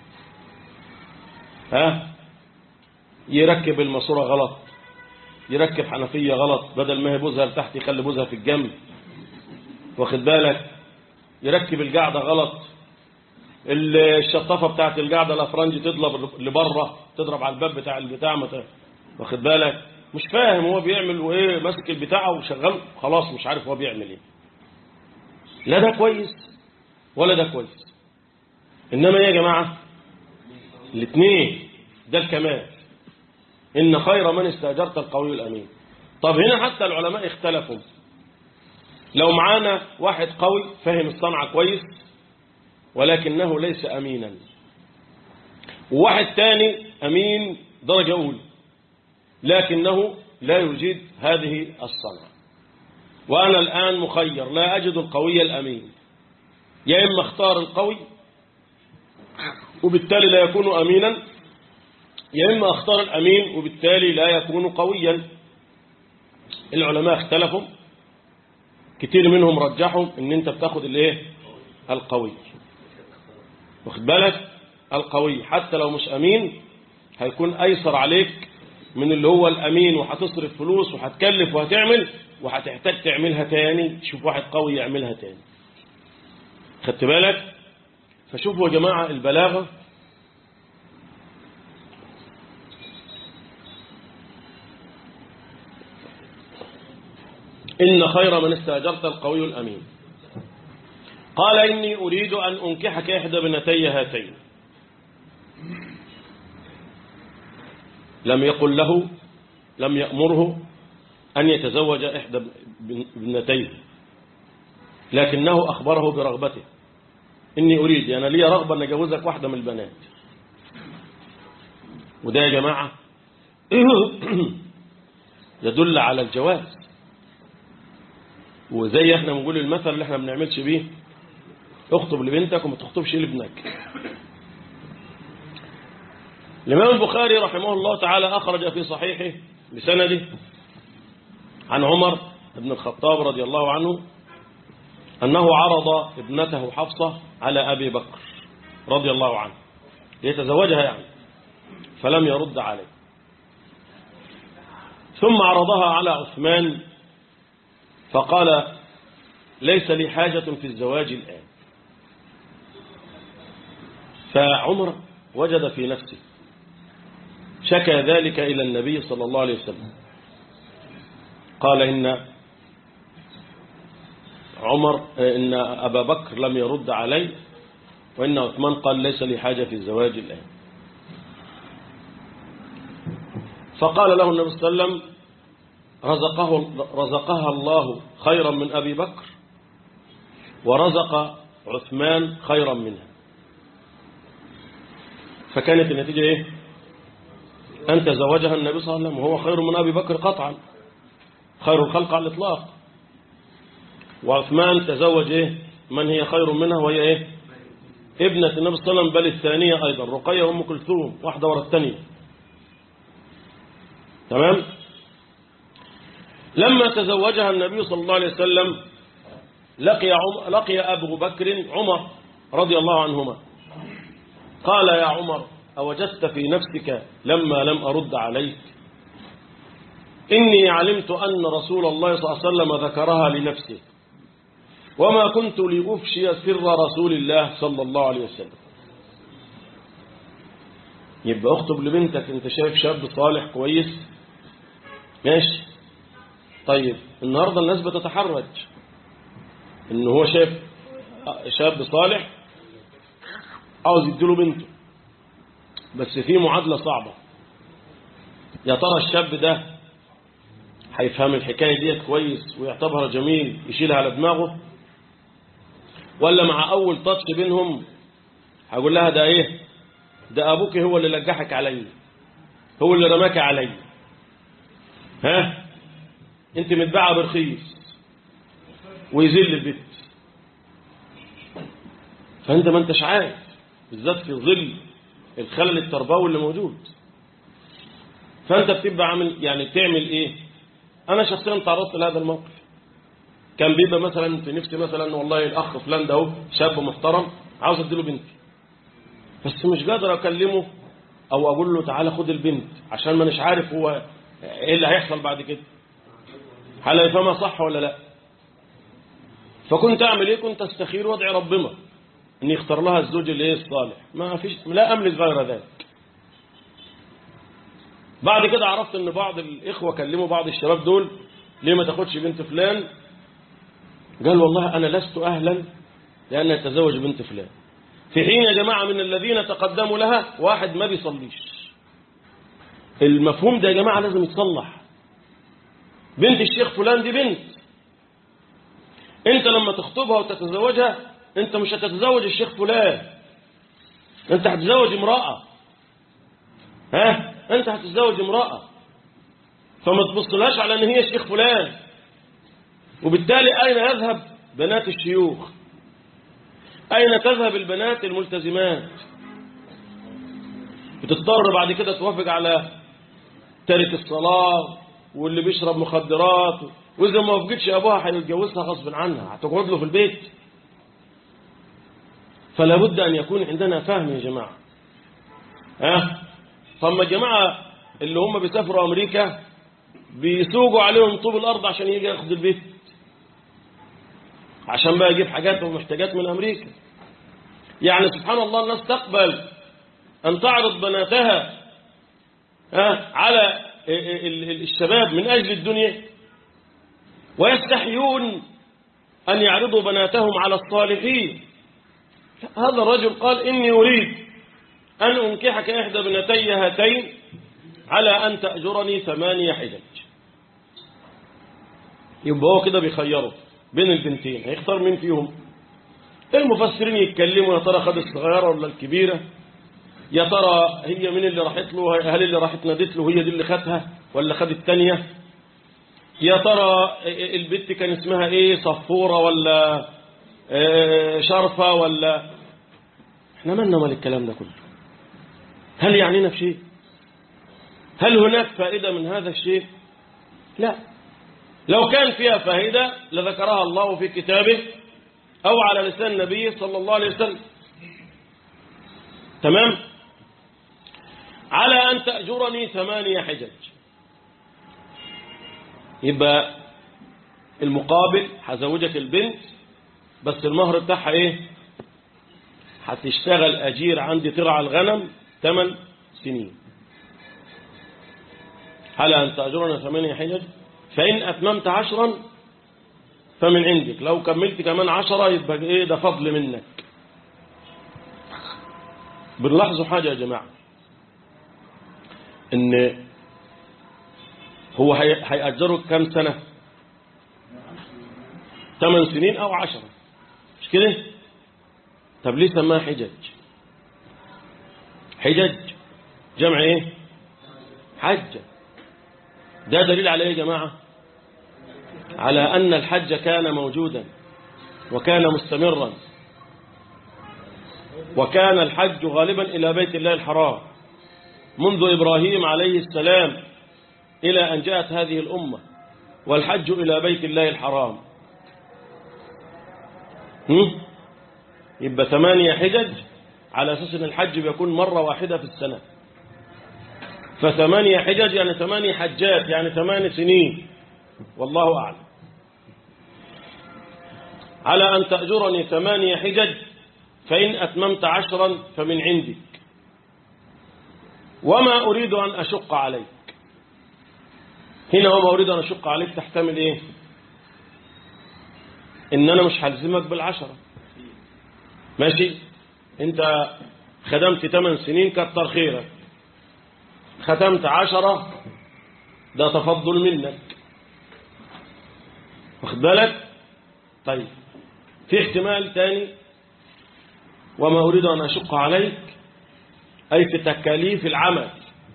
ها يركب الماسوره غلط يركب حنفية غلط بدل ما هي بوزها لتحت يخلي بوزها في الجنب واخد بالك يركب القاعدة غلط الشطافة بتاعت القاعدة الأفرنج تضرب لبره تضرب على الباب بتاع البتاع متى واخد بالك مش فاهم هو بيعمل وايه ماسك البتاع وشغال خلاص مش عارف هو بيعمل ايه لا ده كويس ولا ده كويس انما ايه يا جماعة الاثنين ده الكمال ان خير من استاجرت القوي الامين طب هنا حتى العلماء اختلفوا لو معانا واحد قوي فاهم الصنعة كويس ولكنه ليس امينا وواحد تاني امين درجة اولى لكنه لا يجيد هذه الصنعة وأنا الآن مخير لا أجد القوي الأمين يا إما اختار القوي وبالتالي لا يكون أمينا يا إما اختار الأمين وبالتالي لا يكون قويا العلماء اختلفوا كتير منهم رجحوا ان انت بتاخد الايه القوي واخد بالك القوي حتى لو مش امين هيكون ايسر عليك من اللي هو الأمين وهتصرف فلوس وهتكلف وهتعمل وهتحتاج تعملها تاني تشوف واحد قوي يعملها تاني خدت بالك فشوفوا يا جماعة البلاغة إن خير من استأجرت القوي الأمين قال إني أريد أن أنكحك إحدى بنتي هاتين لم يقل له لم يأمره أن يتزوج إحدى ابنتيه لكنه أخبره برغبته إني أريد أنا لي رغبة أن أجوزك واحدة من البنات وده يا جماعة يدل على الجواز وزي احنا بنقول المثل اللي احنا ما بنعملش بيه اخطب لبنتك وما تخطبش لابنك الإمام البخاري رحمه الله تعالى أخرج في صحيحه بسنده عن عمر بن الخطاب رضي الله عنه أنه عرض ابنته حفصة على أبي بكر رضي الله عنه ليتزوجها يعني فلم يرد عليه ثم عرضها على عثمان فقال ليس لي حاجة في الزواج الآن فعمر وجد في نفسه شكى ذلك إلى النبي صلى الله عليه وسلم قال إن عمر إن أبا بكر لم يرد علي وإن عثمان قال ليس لي حاجة في الزواج الآن فقال له النبي صلى الله عليه وسلم رزقه رزقها الله خيرا من أبي بكر ورزق عثمان خيرا منها فكانت النتيجة إيه أن تزوجها النبي صلى الله عليه وسلم وهو خير من أبي بكر قطعا خير الخلق على الإطلاق وعثمان تزوج إيه من هي خير منها وهي إيه ابنة النبي صلى الله عليه وسلم بل الثانية أيضا رقية أم كلثوم واحدة ورا الثانية تمام لما تزوجها النبي صلى الله عليه وسلم لقي, عم لقي أبو بكر عمر رضي الله عنهما قال يا عمر أوجدت في نفسك لما لم أرد عليك إني علمت أن رسول الله صلى الله عليه وسلم ذكرها لنفسه وما كنت لأفشي سر رسول الله صلى الله عليه وسلم يبقى اخطب لبنتك انت شايف شاب صالح كويس ماشي طيب النهاردة الناس بتتحرج ان هو شايف شاب صالح عاوز يديله بنته بس في معادلة صعبة يا ترى الشاب ده هيفهم الحكاية ديت كويس ويعتبرها جميل يشيلها على دماغه ولا مع أول تاتش بينهم هقول لها ده إيه ده أبوك هو اللي لجحك علي هو اللي رماك علي ها انت متباعة برخيص ويذل البيت فانت ما انتش عارف بالذات في ظل الخلل التربوي اللي موجود فانت بتبقى عامل يعني بتعمل ايه انا شخصيا تعرضت لهذا الموقف كان بيبقى مثلا في نفسي مثلا والله الاخ فلان ده اهو شاب محترم عاوز اديله بنتي بس مش قادر اكلمه او اقول له تعالى خد البنت عشان ما مش عارف هو ايه اللي هيحصل بعد كده هل هيفهمها صح ولا لا فكنت اعمل ايه كنت استخير وادعي ربنا ان يختار لها الزوج اللي ايه الصالح ما فيش لا املك غير ذلك بعد كده عرفت ان بعض الاخوه كلموا بعض الشباب دول ليه ما تاخدش بنت فلان قال والله انا لست اهلا لان اتزوج بنت فلان في حين يا جماعه من الذين تقدموا لها واحد ما بيصليش المفهوم ده يا جماعه لازم يتصلح بنت الشيخ فلان دي بنت انت لما تخطبها وتتزوجها انت مش هتتزوج الشيخ فلان انت هتتزوج امرأة ها انت هتتزوج امرأة فما تبصلهاش على ان هي الشيخ فلان وبالتالي اين يذهب بنات الشيوخ اين تذهب البنات الملتزمات بتضطر بعد كده توافق على تارك الصلاة واللي بيشرب مخدرات وإذا ما وافقتش أبوها هيتجوزها غصب عنها هتقعد له في البيت فلا بد أن يكون عندنا فهم يا جماعة ها فما الجماعة اللي هم بيسافروا أمريكا بيسوقوا عليهم طوب الأرض عشان يجي ياخد البيت عشان بقى يجيب حاجات ومحتاجات من أمريكا يعني سبحان الله الناس تقبل أن تعرض بناتها ها على الشباب من أجل الدنيا ويستحيون أن يعرضوا بناتهم على الصالحين هذا الرجل قال إني أريد أن أنكحك إحدى بنتي هاتين على أن تأجرني ثمانية حجج يبقى هو كده بيخيره بين البنتين هيختار مين فيهم المفسرين يتكلموا يا ترى خد الصغيرة ولا الكبيرة يا ترى هي مين اللي راحت له هل اللي راحت نادت له هي دي اللي خدها ولا خد الثانيه يا ترى البت كان اسمها ايه صفورة ولا شرفة ولا احنا مالنا مال الكلام ده كله هل يعنينا في شيء هل هناك فائدة من هذا الشيء لا لو كان فيها فائدة لذكرها الله في كتابه أو على لسان النبي صلى الله عليه وسلم تمام على أن تأجرني ثمانية حجج يبقى المقابل هزوجك البنت بس المهر بتاعها ايه هتشتغل اجير عندي ترعى الغنم 8 سنين هل أن تأجرنا ثمانية حجج فإن أتممت عشرا فمن عندك لو كملت كمان عشرة يبقى ايه ده فضل منك بنلاحظوا حاجة يا جماعة ان هو هيأجرك كم سنة ثمان سنين أو عشرة مش كده طب ليه سماها حجج حجج جمع ايه حجة ده دليل على ايه يا جماعة على أن الحج كان موجودا وكان مستمرا وكان الحج غالبا إلى بيت الله الحرام منذ إبراهيم عليه السلام إلى أن جاءت هذه الأمة والحج إلى بيت الله الحرام هم؟ يبقى ثمانية حجج على أساس أن الحج بيكون مرة واحدة في السنة فثمانية حجج يعني ثمانية حجات يعني ثمان سنين والله أعلم على أن تأجرني ثمانية حجج فإن أتممت عشرا فمن عندك وما أريد أن أشق عليك هنا وما أريد أن أشق عليك تحتمل إيه إن أنا مش هلزمك بالعشرة ماشي أنت خدمت ثمان سنين كتر خيرك ختمت عشرة ده تفضل منك واخد بالك طيب في احتمال تاني وما أريد أن أشق عليك أي في تكاليف العمل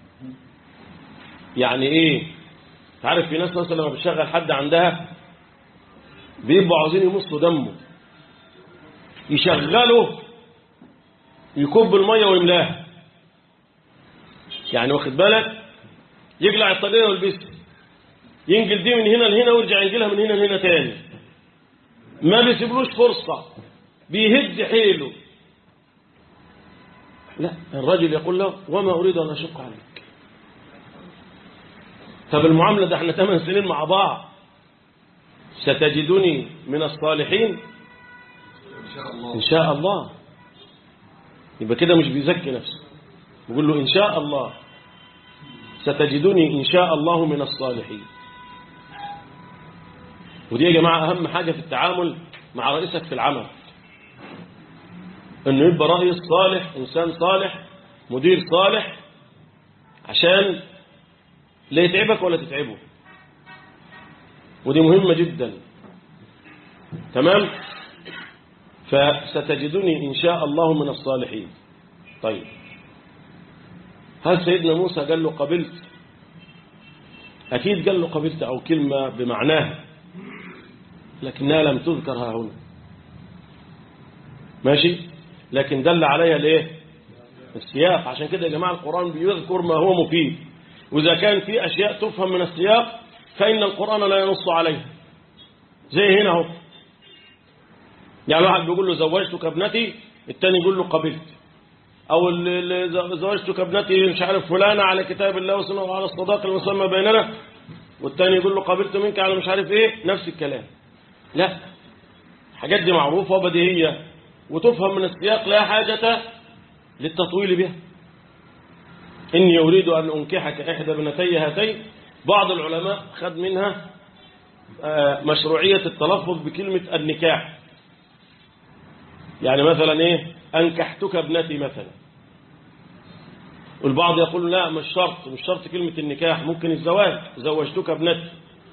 يعني إيه تعرف في ناس مثلا لما بتشغل حد عندها بيبقوا عاوزين يمصوا دمه يشغله يكب المية ويملاها يعني واخد بالك يقلع الطلية والبس ينقل دي من هنا لهنا ويرجع ينقلها من هنا لهنا تاني ما بيسيبلوش فرصة بيهد حيله لا الرجل يقول له وما أريد أن أشق عليك طب المعاملة ده احنا ثمان سنين مع بعض ستجدني من الصالحين إن شاء الله إن شاء الله يبقى كده مش بيزكي نفسه بيقول له إن شاء الله ستجدني إن شاء الله من الصالحين ودي يا جماعة أهم حاجة في التعامل مع رئيسك في العمل أنه يبقى رئيس صالح إنسان صالح مدير صالح عشان لا يتعبك ولا تتعبه ودي مهمة جدا تمام فستجدني إن شاء الله من الصالحين طيب هل سيدنا موسى قال له قبلت أكيد قال له قبلت أو كلمة بمعناها لكنها لم تذكر ها هنا ماشي لكن دل عليها ليه السياق عشان كده يا جماعة القرآن بيذكر ما هو مفيد وإذا كان في أشياء تفهم من السياق فإن القرآن لا ينص عليها زي هنا اهو يعني واحد بيقول له زوجتك ابنتي التاني يقول له قبلت او اللي زوجتك ابنتي مش عارف فلانة على كتاب الله وسنة وعلى الصداق المسمى بيننا والتاني يقول له قبلت منك على مش عارف ايه نفس الكلام لا الحاجات دي معروفة وبديهية وتفهم من السياق لا حاجة للتطويل بها إني أريد أن أنكحك إحدى ابنتي هاتين بعض العلماء خد منها مشروعية التلفظ بكلمة النكاح يعني مثلا إيه أنكحتك ابنتي مثلا والبعض يقول لا مش شرط مش شرط كلمة النكاح ممكن الزواج زوجتك ابنتي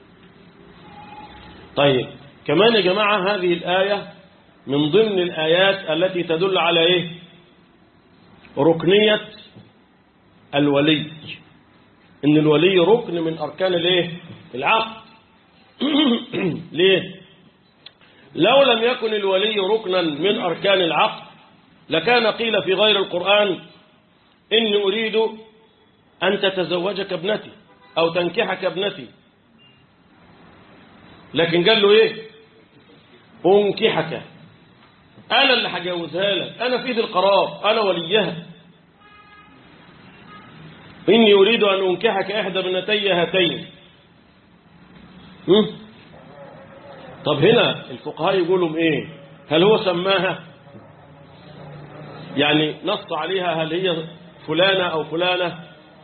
طيب كمان يا جماعة هذه الآية من ضمن الآيات التي تدل على إيه ركنية الولي إن الولي ركن من أركان الإيه العقد ليه لو لم يكن الولي ركنا من أركان العقد لكان قيل في غير القرآن إني أريد أن تتزوجك ابنتي أو تنكحك ابنتي لكن قال له إيه أنكحك أنا اللي هجوزها لك أنا في ايدي القرار أنا وليها إني أريد أن أنكحك إحدى ابنتي هاتين طب هنا الفقهاء يقولوا إيه هل هو سماها يعني نص عليها هل هي فلانة أو فلانة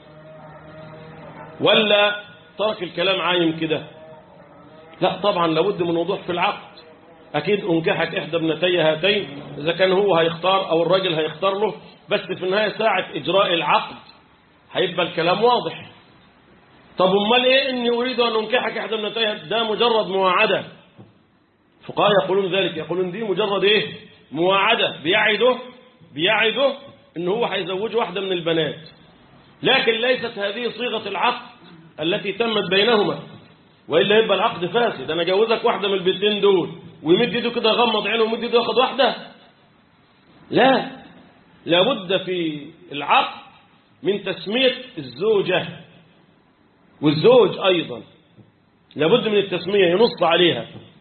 ولا ترك الكلام عايم كده لا طبعا لابد من وضوح في العقد أكيد أنكحك إحدى ابنتي هاتين إذا كان هو هيختار أو الراجل هيختار له بس في النهاية ساعة إجراء العقد هيبقى الكلام واضح طب امال ايه اني اريد ان انكحك احدى ابنتي ده مجرد مواعده فقهاء يقولون ذلك يقولون دي مجرد ايه مواعده بيعده بيعده ان هو هيزوج واحده من البنات لكن ليست هذه صيغه العقد التي تمت بينهما والا يبقى العقد فاسد انا جوزك واحده من البنتين دول ويمد ايده كده يغمض عينه ويمد ايده ياخد واحده لا لابد في العقد من تسميه الزوجه والزوج أيضا لابد من التسمية ينص عليها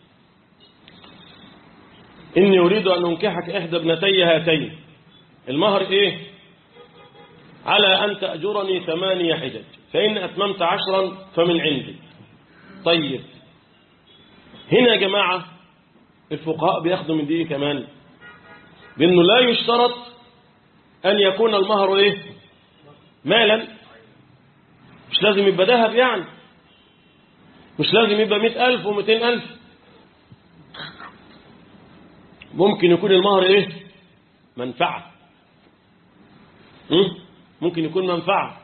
إني أريد أن أنكحك إحدى ابنتي هاتين المهر إيه على أن تأجرني ثمانية حجج فإن أتممت عشرا فمن عندي طيب هنا يا جماعة الفقهاء بياخدوا من دي كمان بأنه لا يشترط أن يكون المهر إيه مالا مش لازم يبقى ذهب يعني مش لازم يبقى مئة ألف ومئتين ألف ممكن يكون المهر إيه منفعة م? ممكن يكون منفعة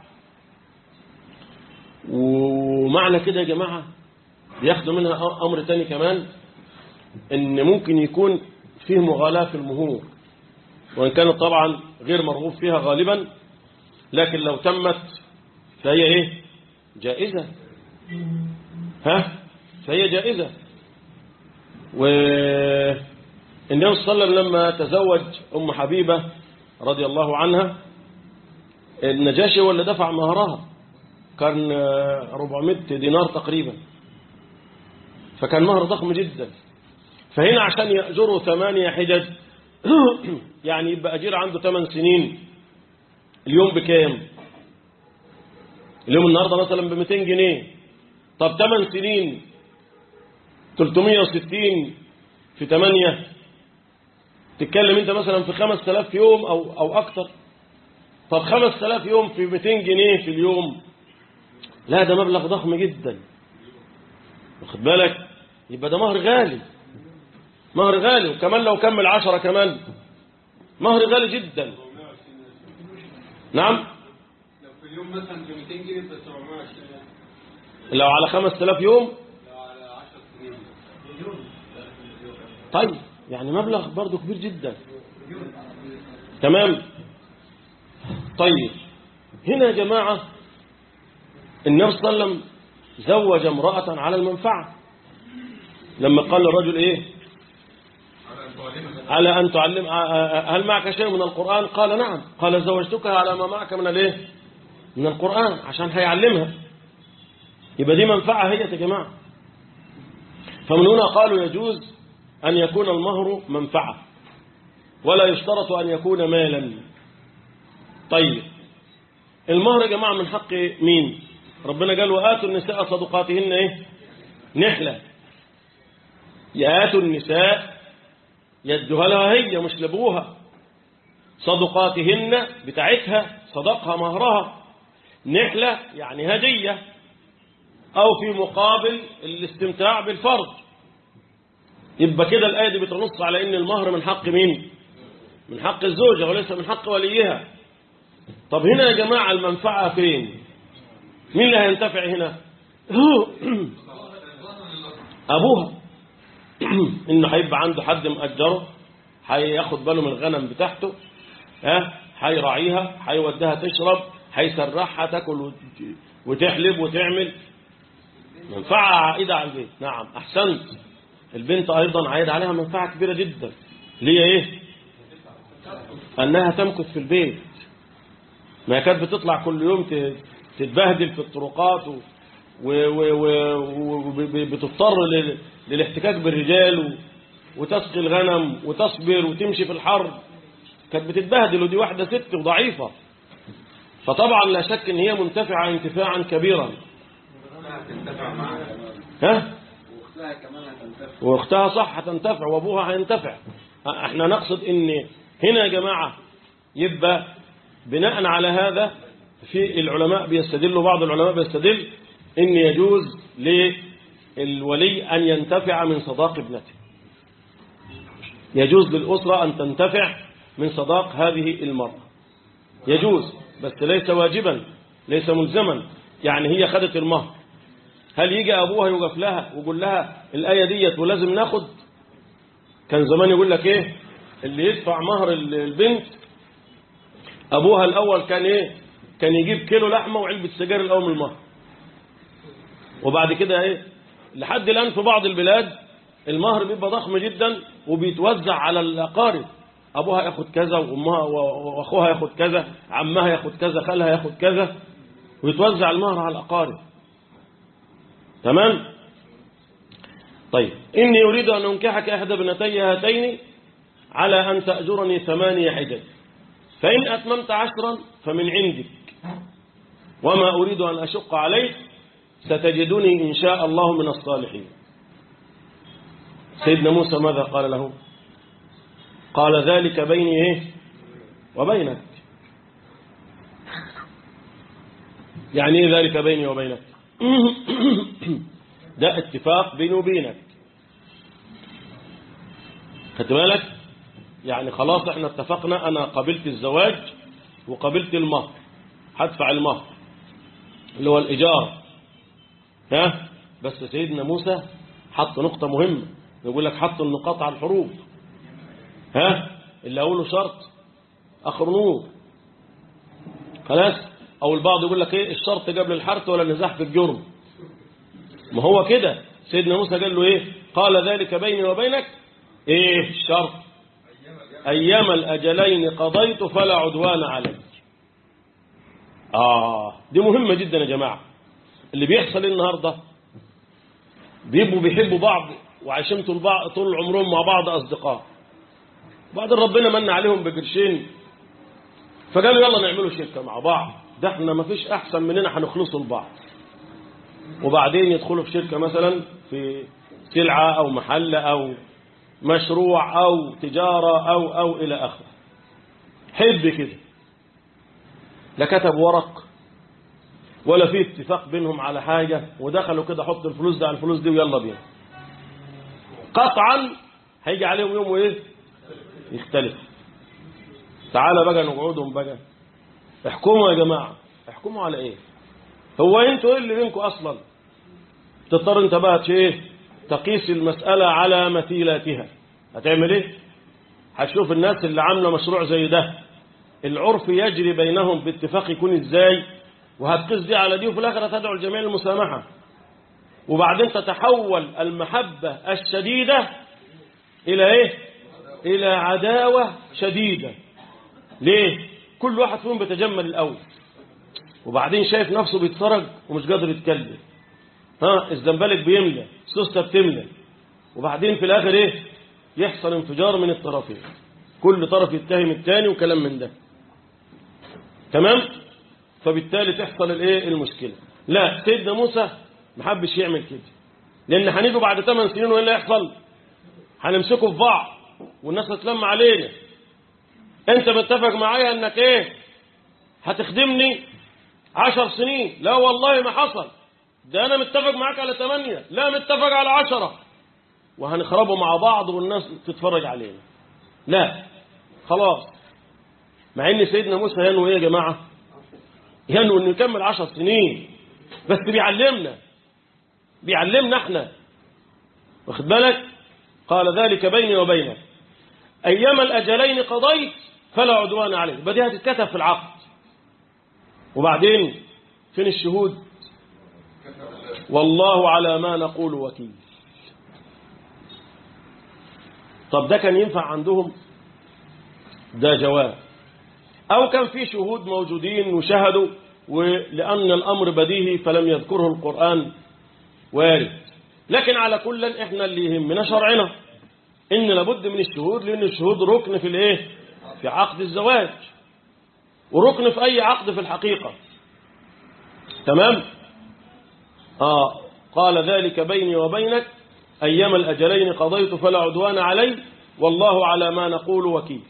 ومعنى كده يا جماعة بياخدوا منها أمر تاني كمان إن ممكن يكون فيه مغالاة في المهور وإن كانت طبعا غير مرغوب فيها غالبا لكن لو تمت فهي إيه جائزة ها فهي جائزة والنبي صلى الله عليه وسلم لما تزوج أم حبيبة رضي الله عنها النجاشي هو اللي دفع مهرها كان 400 دينار تقريبا فكان مهر ضخم جدا فهنا عشان يأجروا ثمانية حجج يعني يبقى أجير عنده ثمان سنين اليوم بكام اليوم النهاردة مثلا ب 200 جنيه طب 8 سنين 360 في 8 تتكلم انت مثلا في 5000 يوم او او اكتر طب 5000 يوم في 200 جنيه في اليوم لا ده مبلغ ضخم جدا واخد بالك يبقى ده مهر غالي مهر غالي وكمان لو كمل عشرة كمان مهر غالي جدا نعم لو في اليوم مثلا ب 200 جنيه ب 720 لو على 5000 يوم لو على 10 سنين طيب يعني مبلغ برضه كبير جدا تمام طيب هنا يا جماعة النبي صلى الله عليه وسلم زوج امرأة على المنفعة لما قال للرجل ايه على أن تعلم هل معك شيء من القرآن قال نعم قال زوجتك على ما معك من الايه من القرآن عشان هيعلمها يبقى دي منفعة هي يا جماعة فمن هنا قالوا يجوز أن يكون المهر منفعة ولا يشترط أن يكون مالا طيب المهر يا جماعة من حق مين ربنا قال وآتوا النساء صدقاتهن ايه نحلة يآتوا النساء يدوها لها هي مش لابوها صدقاتهن بتاعتها صدقها مهرها نحلة يعني هدية أو في مقابل الاستمتاع بالفرج يبقى كده الآية دي بتنص على إن المهر من حق مين من حق الزوجة وليس من حق وليها طب هنا يا جماعة المنفعة فين مين اللي هينتفع هنا أبوها إنه هيبقى عنده حد مأجره هياخد باله من الغنم بتاعته ها هيراعيها هيوديها تشرب هيسرحها تاكل وت- وتحلب وتعمل منفعة عائدة على البيت نعم أحسنت البنت أيضا عائد عليها منفعة كبيرة جدا ليه إيه أنها تمكث في البيت ما كانت بتطلع كل يوم ت- تتبهدل في الطرقات وبتضطر للاحتكاك بالرجال و- وتسقي الغنم وتصبر وتمشي في الحر كانت بتتبهدل ودي واحدة ست وضعيفة فطبعا لا شك ان هي منتفعة انتفاعا كبيرا هتنتفع معاها ها واختها كمان هتنتفع واختها صح هتنتفع وابوها هينتفع احنا نقصد ان هنا يا جماعة يبقى بناء على هذا في العلماء بيستدلوا بعض العلماء بيستدل ان يجوز للولي ان ينتفع من صداق ابنته يجوز للأسرة أن تنتفع من صداق هذه المرأة يجوز بس ليس واجبا ليس ملزما يعني هي خدت المهر هل يجي أبوها يوقف لها ويقول لها الآية ديت ولازم ناخد كان زمان يقول لك إيه اللي يدفع مهر ال- البنت أبوها الأول كان إيه كان يجيب كيلو لحمة وعلبة سجاير الأول من المهر وبعد كده إيه لحد الآن في بعض البلاد المهر بيبقى ضخم جدا وبيتوزع على الأقارب أبوها ياخد كذا وأمها و- وأخوها ياخد كذا عمها ياخد كذا خالها ياخد كذا ويتوزع المهر على الأقارب تمام طيب إني أريد أن أنكحك إحدى ابنتي هاتين على أن تأجرني ثمانية حجج فإن أتممت عشرا فمن عندك وما أريد أن أشق عليك ستجدني إن شاء الله من الصالحين سيدنا موسى ماذا قال له قال ذلك بيني إيه وبينك يعني إيه ذلك بيني وبينك ده اتفاق بيني وبينك خدت بالك يعني خلاص احنا اتفقنا انا قبلت الزواج وقبلت المهر هدفع المهر اللي هو الايجار ها بس سيدنا موسى حط نقطة مهمة يقول لك حط النقاط على الحروف ها اللي أوله شرط آخر نور خلاص أو البعض يقول لك إيه الشرط قبل الحرث ولا النزاح في الجرم ما هو كده سيدنا موسى قال له إيه قال ذلك بيني وبينك إيه الشرط أيام الأجلين قضيت فلا عدوان علي آه دي مهمة جدا يا جماعة اللي بيحصل النهاردة بيبقوا بيحبوا بعض وعايشين طول, بعض طول عمرهم مع بعض أصدقاء بعدين ربنا من عليهم بقرشين فقالوا يلا نعملوا شركة مع بعض ده احنا ما فيش أحسن مننا هنخلصوا لبعض وبعدين يدخلوا في شركة مثلا في سلعة أو محل أو مشروع أو تجارة أو أو إلى آخره حب كده لا كتب ورق ولا في اتفاق بينهم على حاجة ودخلوا كده حط الفلوس ده على الفلوس دي ويلا بينا قطعا هيجي عليهم يوم وايه يختلف تعالى بقى نقعدهم بقى احكموا يا جماعة احكموا على ايه هو انتوا ايه اللي بينكم اصلا تضطر انت بقى ايه تقيس المسألة على مثيلاتها هتعمل ايه هتشوف الناس اللي عاملة مشروع زي ده العرف يجري بينهم باتفاق يكون ازاي وهتقيس دي على دي وفي الاخر هتدعو الجميع المسامحة وبعدين تتحول المحبة الشديدة الى ايه الى عداوة شديدة ليه كل واحد فيهم بيتجمل الاول وبعدين شايف نفسه بيتفرج ومش قادر يتكلم ها الزنبلك بيملى سوسته بتملى وبعدين في الاخر ايه يحصل انفجار من الطرفين كل طرف يتهم الثاني وكلام من ده تمام فبالتالي تحصل الايه المشكله لا سيدنا موسى ما حبش يعمل كده لان هنيجوا بعد 8 سنين وايه اللي هيحصل هنمسكه في بعض والناس هتلم علينا انت متفق معايا انك ايه هتخدمني عشر سنين لا والله ما حصل ده انا متفق معاك على ثمانية لا متفق على عشرة وهنخربوا مع بعض والناس تتفرج علينا لا خلاص مع ان سيدنا موسى ينوي ايه يا جماعة ينوي انه يكمل عشر سنين بس بيعلمنا بيعلمنا احنا واخد بالك قال ذلك بيني وبينك ايما الاجلين قضيت فلا عدوان عليك بدي هتتكتب في العقد وبعدين فين الشهود والله على ما نقول وكيل طب ده كان ينفع عندهم ده جواب أو كان في شهود موجودين وشهدوا ولأن الأمر بديهي فلم يذكره القرآن وارد لكن على كل احنا اللي يهمنا شرعنا ان لابد من الشهود لان الشهود ركن في الايه في عقد الزواج وركن في اي عقد في الحقيقة تمام آه قال ذلك بيني وبينك أيام الأجلين قضيت فلا عدوان علي والله على ما نقول وكيل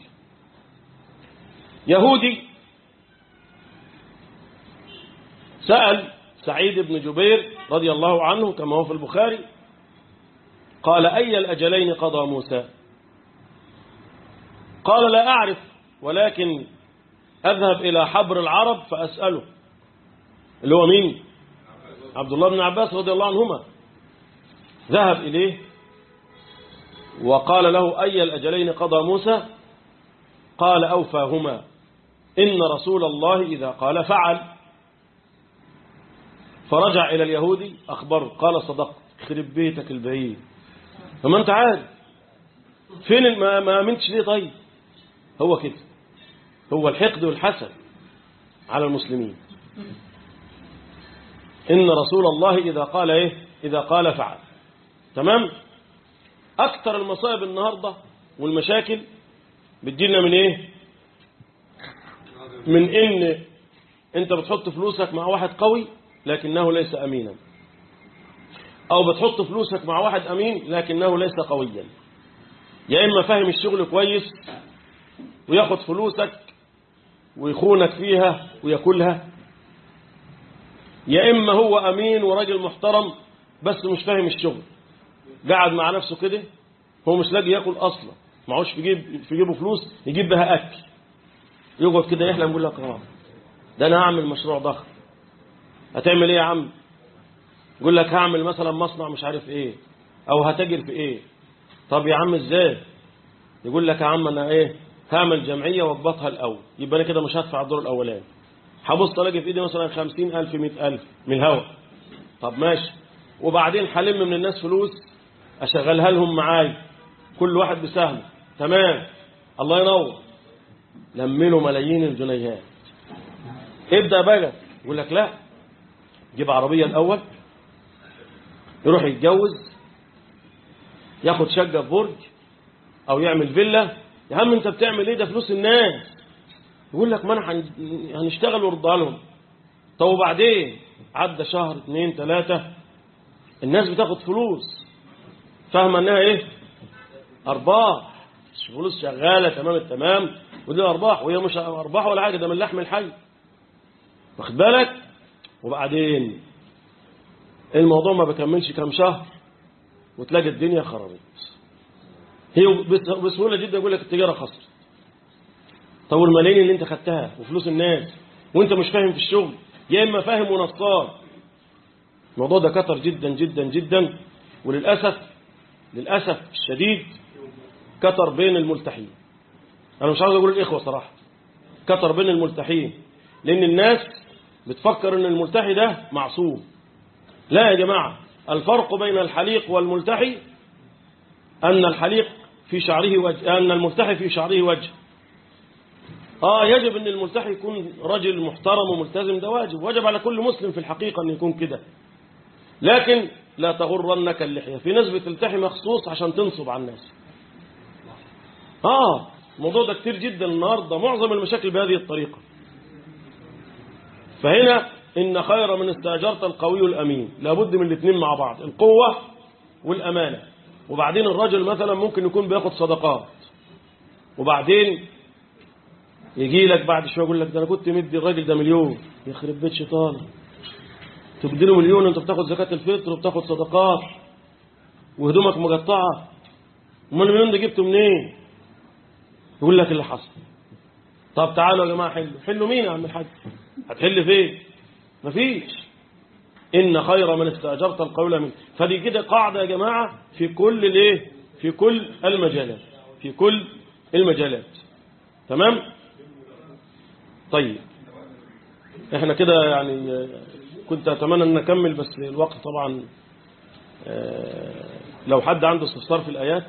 يهودي سأل سعيد بن جبير رضي الله عنه كما هو في البخاري قال أي الأجلين قضى موسى قال لا أعرف ولكن أذهب إلى حبر العرب فأسأله اللي هو مين عبد الله بن عباس رضي الله عنهما ذهب إليه وقال له أي الأجلين قضى موسى قال أوفاهما إن رسول الله إذا قال فعل فرجع إلى اليهودي أخبره قال صدقت خرب بيتك البعيد فما أنت عارف فين ما ما امنتش ليه طيب هو كده هو الحقد والحسد على المسلمين إن رسول الله إذا قال إيه إذا قال فعل تمام أكثر المصائب النهاردة والمشاكل بتجيلنا من إيه من إن أنت بتحط فلوسك مع واحد قوي لكنه ليس أمينا أو بتحط فلوسك مع واحد أمين لكنه ليس قويا يا إما فاهم الشغل كويس وياخد فلوسك ويخونك فيها وياكلها يا إما هو أمين وراجل محترم بس مش فاهم الشغل قاعد مع نفسه كده هو مش لاقي ياكل أصلا معهوش في جيب في جيبه فلوس يجيب بها أكل يقعد كده يحلم يقول لك اه ده أنا هعمل مشروع ضخم هتعمل إيه يا عم يقول لك هعمل مثلا مصنع مش عارف إيه أو هتاجر في إيه طب يا عم إزاي يقول لك يا عم أنا إيه هعمل جمعية واضبطها الأول يبقى أنا كده مش هدفع الدور الأولاني هبص الاقي في ايدي مثلا خمسين ألف مئة ألف من الهوا طب ماشي وبعدين هلم من الناس فلوس أشغلها لهم معاي كل واحد بسهم تمام الله ينور لمنوا ملايين الجنيهات ابدأ بقى يقول لك لا جيب عربية الأول يروح يتجوز ياخد شقة في برج أو يعمل فيلا يا عم أنت بتعمل إيه ده فلوس الناس يقول لك ما انا هن- هنشتغل ونرضى لهم طب وبعدين عدى شهر اثنين ثلاثة الناس بتاخد فلوس فاهمة انها ايه ارباح مش فلوس شغالة تمام التمام ودي ارباح وهي مش ارباح ولا حاجة ده من لحم الحي واخد بالك وبعدين الموضوع ما بكملش كام شهر وتلاقي الدنيا خربت هي بس- بسهولة جدا يقول لك التجارة خسرت طب والملايين اللي انت خدتها وفلوس الناس وانت مش فاهم في الشغل يا اما فاهم ونصاب الموضوع ده كتر جدا جدا جدا وللاسف للاسف الشديد كتر بين الملتحين انا مش عاوز اقول الاخوه صراحه كتر بين الملتحين لان الناس بتفكر ان الملتحي ده معصوم لا يا جماعه الفرق بين الحليق والملتحي ان الحليق في شعره وجه ان الملتحي في شعره وجه اه يجب ان الملتحي يكون رجل محترم وملتزم ده واجب واجب على كل مسلم في الحقيقة ان يكون كده لكن لا تغرنك اللحية في ناس بتلتحي مخصوص عشان تنصب على الناس اه الموضوع ده كتير جدا النهاردة معظم المشاكل بهذه الطريقة فهنا إن خير من استأجرت القوي الأمين لابد من الاثنين مع بعض القوة والأمانة وبعدين الرجل مثلا ممكن يكون بياخد صدقات وبعدين يجي لك بعد شويه يقول لك ده انا كنت مدي الراجل ده مليون يخرب بيت شيطان تدي له مليون وانت بتاخد زكاه الفطر وبتاخد صدقات وهدومك مقطعه امال المليون ده جبته منين يقول لك اللي حصل طب تعالوا يا جماعه حلوا حلوا مين يا عم الحاج هتحل فين مفيش ان خير من استاجرت القول من فدي كده قاعده يا جماعه في كل الايه في كل المجالات في كل المجالات تمام طيب احنا كده يعني آه، كنت اتمنى ان نكمل بس الوقت طبعا آه، لو حد عنده استفسار في الايات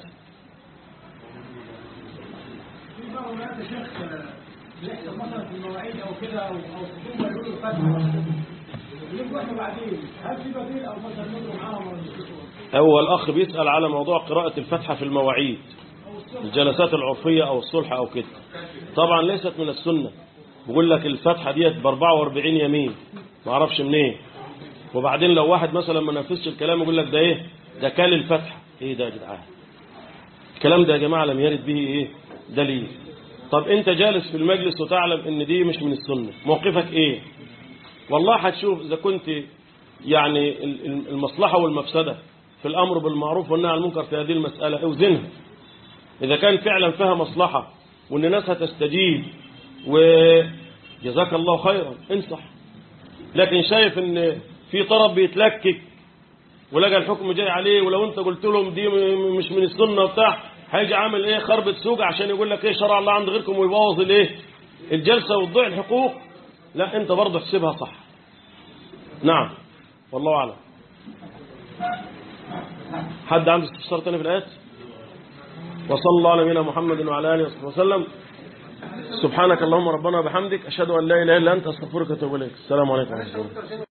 في بعض الناس يا شيخ بيحصل مثلا في المواعيد او كده او او خصومه يقولوا الفتحه يقولوا احنا بعدين هل في بديل او مثلا ندعو معاهم ولا نشوفهم؟ هو الاخ بيسال على موضوع قراءه الفاتحه في المواعيد الجلسات العرفيه او الصلح او كده طبعا ليست من السنه بيقول لك الفاتحه ديت ب 44 يمين ما اعرفش منين وبعدين لو واحد مثلا ما نفذش الكلام يقول لك ده ايه ده كال الفتحه ايه ده يا جدعان الكلام ده يا جماعه لم يرد به ايه دليل طب انت جالس في المجلس وتعلم ان دي مش من السنه موقفك ايه والله هتشوف اذا كنت يعني ال- ال- المصلحه والمفسده في الامر بالمعروف والنهي عن المنكر في هذه المساله اوزنها اذا كان فعلا فيها مصلحه وان الناس هتستجيب وجزاك الله خيرا انصح لكن شايف ان في طرف بيتلكك ولقى الحكم جاي عليه ولو انت قلت لهم دي م- مش من السنه وبتاع هيجي عامل ايه خربة سوق عشان يقول لك ايه شرع الله عند غيركم ويبوظ الايه الجلسه وتضيع الحقوق لا انت برضه احسبها صح نعم والله اعلم حد عنده استفسار تاني في الايات وصلى الله على نبينا محمد وعلى اله وصحبه وسلم سبحانك اللهم ربنا وبحمدك اشهد ان لا اله الا انت استغفرك واتوب اليك السلام عليكم ورحمه الله